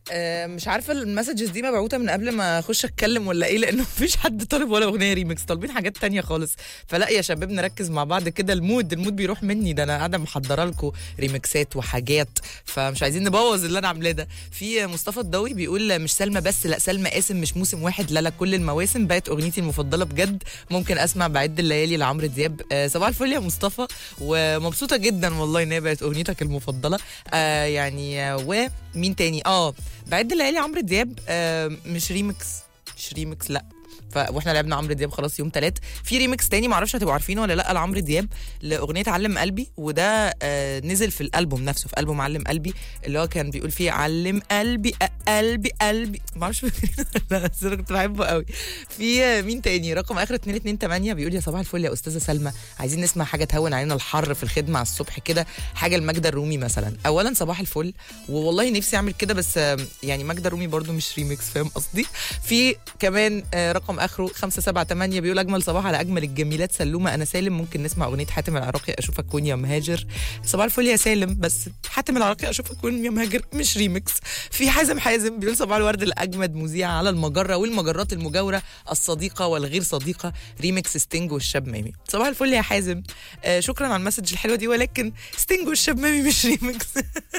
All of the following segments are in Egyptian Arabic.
آه، مش عارفه المسجز دي مبعوته من قبل ما اخش اتكلم ولا ايه لانه مفيش حد طالب ولا اغنيه ريميكس طالبين حاجات تانية خالص فلا يا شباب نركز مع بعض كده المود المود بيروح مني ده انا قاعده محضره لكم ريميكسات وحاجات فمش عايزين نبوظ اللي انا عاملاه ده في مصطفى الضوي بيقول مش سلمى بس لا سلمى قاسم مش موسم واحد لا لا كل المواسم بقت اغنيتي المفضله بجد ممكن اسمع بعد الليالي لعمرو دياب آه، صباح الفل يا مصطفى ومبسوطه جدا والله ان هي بقت اغنيتك المفضله آه يعني آه ومين تاني اه بعد الليالي عمرو دياب آه مش ريمكس مش ريمكس لا ف... واحنا لعبنا عمرو دياب خلاص يوم تلات في ريمكس تاني معرفش هتبقوا عارفينه ولا لا لعمرو دياب لاغنيه علم قلبي وده آه نزل في الالبوم نفسه في البوم علم قلبي اللي هو كان بيقول فيه علم قلبي أ- قلبي قلبي معرفش لا بس انا كنت بحبه قوي في آه، مين تاني رقم اخر 228 بيقول يا صباح الفل يا استاذه سلمى عايزين نسمع حاجه تهون علينا الحر في الخدمه على الصبح كده حاجه لماجدة الرومي مثلا اولا صباح الفل والله نفسي اعمل كده بس آه، يعني ماجدة الرومي برضو مش ريميكس فاهم قصدي في كمان آه، رقم اخره 578 بيقول اجمل صباح على اجمل الجميلات سلومه انا سالم ممكن نسمع اغنيه حاتم العراقي اشوفك وين يا مهاجر صباح الفل يا سالم بس حاتم العراقي اشوفك وين يا مهاجر مش ريميكس في حازم حازم بيقول صباح الورد لاجمد مذيع على المجره والمجرات المجاوره الصديقه والغير صديقه ريميكس ستينج والشاب مامي صباح الفل يا حازم آه شكرا على المسج الحلوه دي ولكن ستينج والشاب مامي مش ريميكس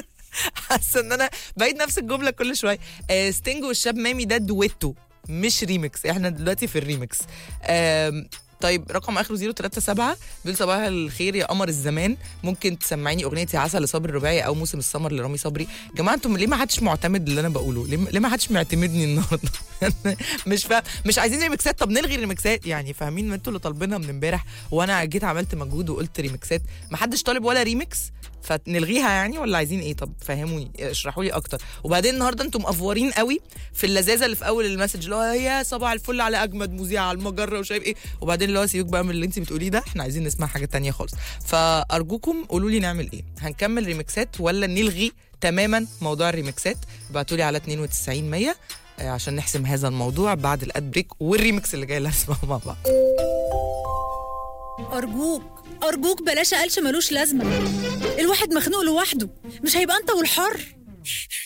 حاسه ان انا بعيد نفس الجمله كل شويه آه ستينج والشاب مامي ده دويتو مش ريميكس احنا دلوقتي في الريميكس آم، طيب رقم اخره 037 بيقول صباح الخير يا قمر الزمان ممكن تسمعيني اغنيه يا عسل لصابر الرباعي او موسم السمر لرامي صبري يا جماعه انتم ليه ما حدش معتمد اللي انا بقوله ليه, ليه ما حدش معتمدني النهارده مش فاهم مش عايزين ريميكسات طب نلغي الريميكسات يعني فاهمين ما انتوا اللي طالبينها من امبارح وانا جيت عملت مجهود وقلت ريميكسات ما حدش طالب ولا ريميكس فنلغيها يعني ولا عايزين ايه طب فهموني اشرحوا لي اكتر وبعدين النهارده انتم مافورين قوي في اللذاذه اللي في اول المسج اللي هو يا صباح الفل على اجمد مذيع على المجره وشايف ايه وبعدين اللي هو سيبك بقى من اللي انت بتقوليه ده احنا عايزين نسمع حاجه تانية خالص فارجوكم قولوا لي نعمل ايه هنكمل ريميكسات ولا نلغي تماما موضوع الريميكسات ابعتوا لي على 92 100 آه، عشان نحسم هذا الموضوع بعد الاد بريك والريميكس اللي جاي اللي هنسمعه مع بعض أرجوك أرجوك بلاش قلش ملوش لازمة الواحد مخنوق لوحده مش هيبقى أنت والحر